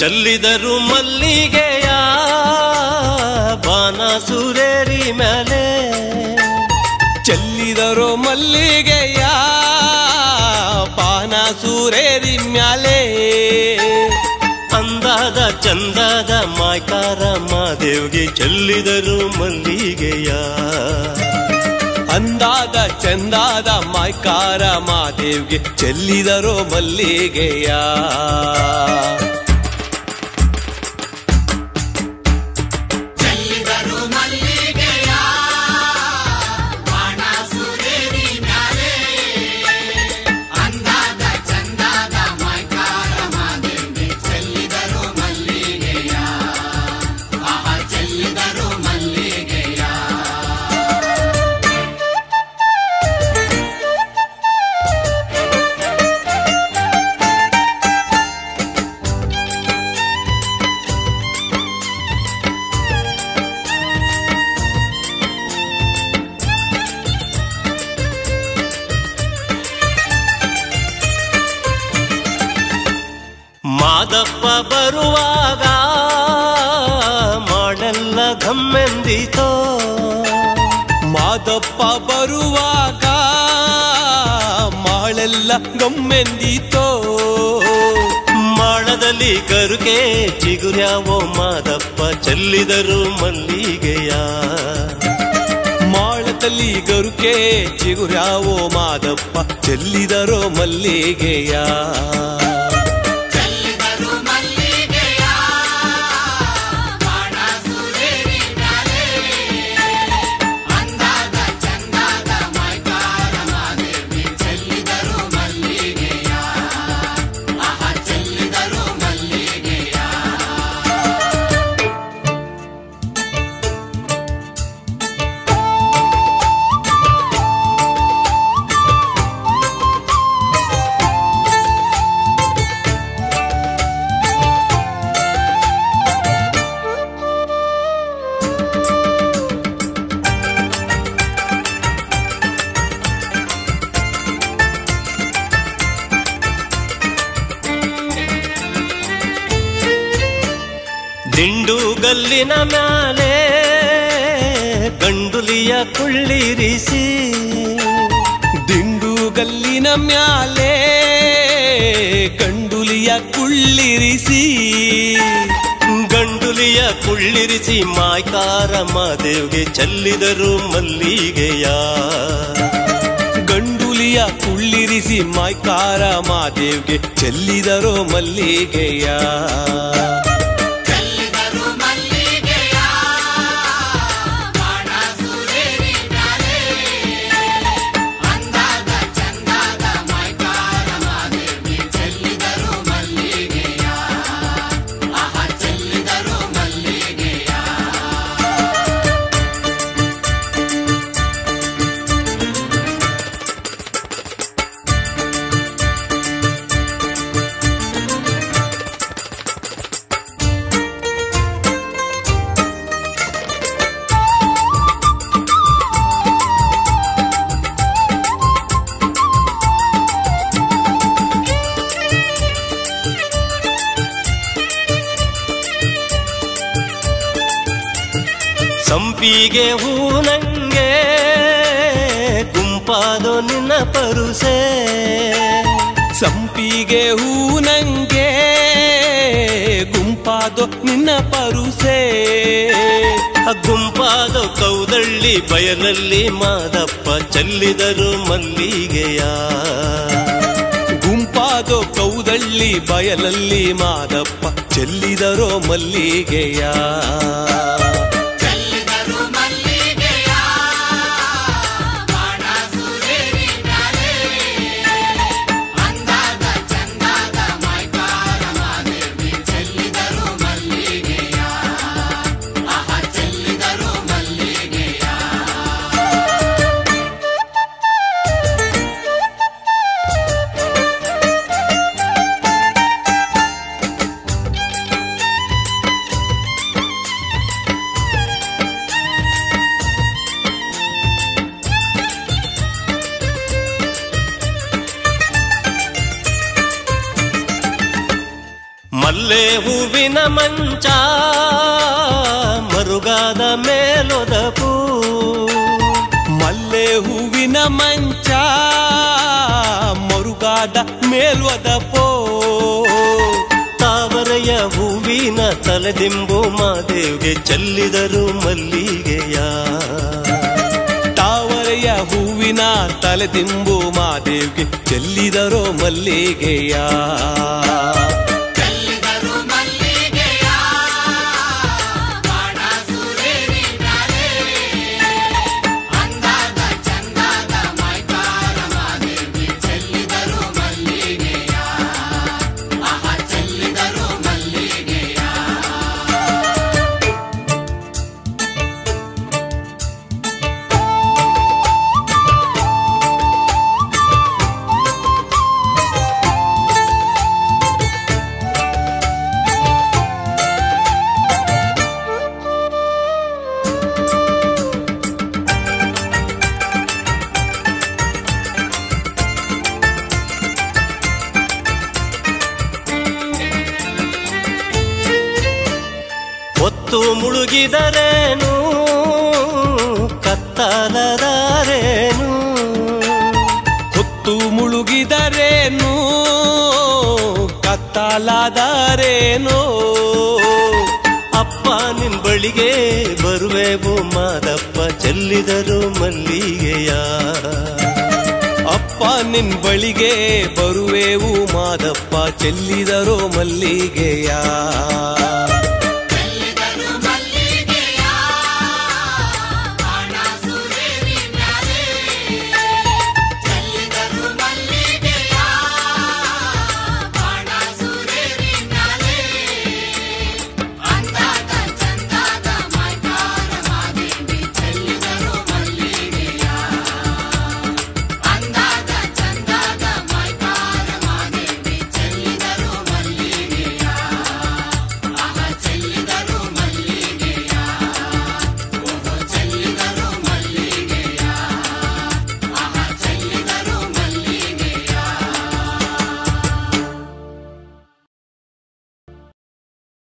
ಚೆಲ್ಲಿದರು ಮಲ್ಲಿಗೆಯ ಬಾನ ಸುರೇರಿ ಮೇಲೆ ಚೆಲ್ಲಿದರು ಮಲ್ಲಿಗೆಯ ಪಾನ ಸೂರೇರಿ ಮ್ಯಾಲೆ ಅಂದಾದ ಚಂದಾದ ಮಾಯ್ಕಾರ ಮಾದೇವ್ಗೆ ಚೆಲ್ಲಿದರು ಮಲ್ಲಿಗೆಯ ಅಂದಾದ ಚಂದಾದ ಮಾಯ್ಕಾರ ಮಾದೇವ್ಗೆ ಚೆಲ್ಲಿದರು ಮಲ್ಲಿಗೆಯ ಚೆಲ್ಲಿದರು ಮಲ್ಲಿಗೆಯ ಬಾಣ ಸುರೇರಿ ಮ್ಯಾಲೆ ಅಂದಾದ ಚಂದಾದ ಮೈಕಾರ ಮಾದೇವಿ ಚೆಲ್ಲಿದರು ಮಲ್ಲಿಗೆಯ ಆಹ ಚೆಲ್ಲಿದರು ಮಲ್ಲಿಗೆಯ ಮಾದಪ್ಪ ಬರುವಾಗ ಮಾಡಲ್ಲ ಘಮ್ಮೆಂದಿತೋ ಮಾದಪ್ಪ ಬರುವಾಗ ಮಾಳೆಲ್ಲ ಗಮ್ಮೆಂದಿತೋ ಮಾಳದಲ್ಲಿ ಗರುಕೆ ಚಿಗುರ್ಯಾವೋ ಮಾದಪ್ಪ ಚೆಲ್ಲಿದರು ಮಲ್ಲಿಗೆಯ ಮಾಳದಲ್ಲಿ ಗರುಕೆ ಚಿಗುರ್ಯಾವೋ ಮಾದಪ್ಪ ಚೆಲ್ಲಿದರೋ ಮಲ್ಲಿಗೆಯ ಚೆಲ್ಲಿದರು ಮಲ್ಲಿಗೆಯ ಬಾಣ ಸುರೇರಿ ಮ್ಯಾಲೆ ಅಂದಾದ ಚಂದಾದ ಮೈಕಾರ ಮಾದೇವಿ ಚೆಲ್ಲಿದರು ಮಲ್ಲಿಗೆಯ ಆಹ ಚೆಲ್ಲಿದರು ಮಲ್ಲಿಗೆಯ ದಿಂಡು ಗಲ್ಲಿನ ಮ್ಯಾಲೆ ಗಂಡುಲಿಯ ಕುಳ್ಳಿರಿಸಿ ದಿಂಡು ಗಲ್ಲಿನ ಮ್ಯಾಲೆ ಕಂಡುಲಿಯ ಕುಳ್ಳಿರಿಸಿ ಗಂಡುಲಿಯ ಕುಳ್ಳಿರಿಸಿ ಮಾಯ್ಕಾರ ಮಾದೇವ್ಗೆ ಚೆಲ್ಲಿದರು ಮಲ್ಲಿಗೆಯ ಗಂಡುಲಿಯ ಕುಳ್ಳಿರಿಸಿ ಮಾಯ್ಕಾರ ಮಾದೇವ್ಗೆ ಚೆಲ್ಲಿದರೋ ಮಲ್ಲಿಗೆಯ ಚೆಲ್ಲಿದರು ಮಲ್ಲಿಗೆಯ ಬಾಣ ಸುರೇರಿ ಮ್ಯಾಲೆ ಅಂದಾದ ಚಂದಾದ ಮೈಕಾರ ಮಾದೇವಿ ಚೆಲ್ಲಿದರು ಮಲ್ಲಿಗೆಯ ಆಹ ಚೆಲ್ಲಿದರು ಮಲ್ಲಿಗೆಯ ಸಂಪಿಗೆ ಹೂನಂಗೆ ಗುಂಪಾದೋ ನಿನ್ನ ಪರುಸೆ ಸಂಪಿಗೆ ಹೂನಂಗೆ ಗುಂಪಾದೋ ನಿನ್ನ ಪರುಸೆ ಆ ಗುಂಪಾದೋ ಕೌದಳ್ಳಿ ಬಯಲಲ್ಲಿ ಮಾದಪ್ಪ ಚೆಲ್ಲಿದರು ಮಲ್ಲಿಗೆಯ ಗುಂಪಾದೋ ಕೌದಳ್ಳಿ ಬಯಲಲ್ಲಿ ಮಾದಪ್ಪ ಚೆಲ್ಲಿದರೋ ಮಲ್ಲಿಗೆಯ ಚೆಲ್ಲಿದರು ಮಲ್ಲಿಗೆಯ ಬಾಣ ಸುರೇರಿ ಮ್ಯಾಲೆ ಅಂದಾದ ಚಂದಾದ ಮೈಕಾರ ಮಾದೇವಿ ಚೆಲ್ಲಿದರು ಮಲ್ಲಿಗೆಯ ಆಹ ಚೆಲ್ಲಿದರು ಮಲ್ಲಿಗೆಯ ಮಲ್ಲೆ ಹೂವಿನ ಮಂಚ ಮರುಗಾದ ಮೇಲೊದಪು ಮಲ್ಲೆ ಹೂವಿನ ಮಂಚ ಮರುಗಾದ ಮೇಲ್ವದ ಪೋ ತಾವರೆಯ ಹೂವಿನ ತಲೆದಿಂಬು ಮಾದೇವ್ಗೆ ಚೆಲ್ಲಿದರು ಮಲ್ಲಿಗೆಯ ತಾವರೆಯ ಹೂವಿನ ತಲೆದಿಂಬು ಮಾದೇವ್ಗೆ ಚೆಲ್ಲಿದರೋ ಮಲ್ಲಿಗೆಯ ಚೆಲ್ಲಿದರು ಮಲ್ಲಿಗೆಯ ಬಾಣ ಸುರೇರಿ ಮ್ಯಾಲೆ ಅಂದಾದ ಚಂದಾದ ಮೈಕಾರ ಮಾದೇವಿ ಚೆಲ್ಲಿದರು ಮಲ್ಲಿಗೆಯ ಆಹ ಚೆಲ್ಲಿದರು ಮಲ್ಲಿಗೆಯ ಹೊತ್ತು ಮುಳುಗಿದರೇನು ಕತ್ತಲದಾರೇನು ಹೊತ್ತು ಮುಳುಗಿದರೇನು ಕತ್ತಲಾದರೇನೋ ಅಪ್ಪ ನಿನ್ ಬಳಿಗೆ ಬರುವೆವು ಮಾದಪ್ಪ ಚೆಲ್ಲಿದರು ಮಲ್ಲಿಗೆಯ ಅಪ್ಪ ನಿನ್ ಬಳಿಗೆ ಬರುವೆವು ಮಾದಪ್ಪ ಚೆಲ್ಲಿದರೋ ಮಲ್ಲಿಗೆಯ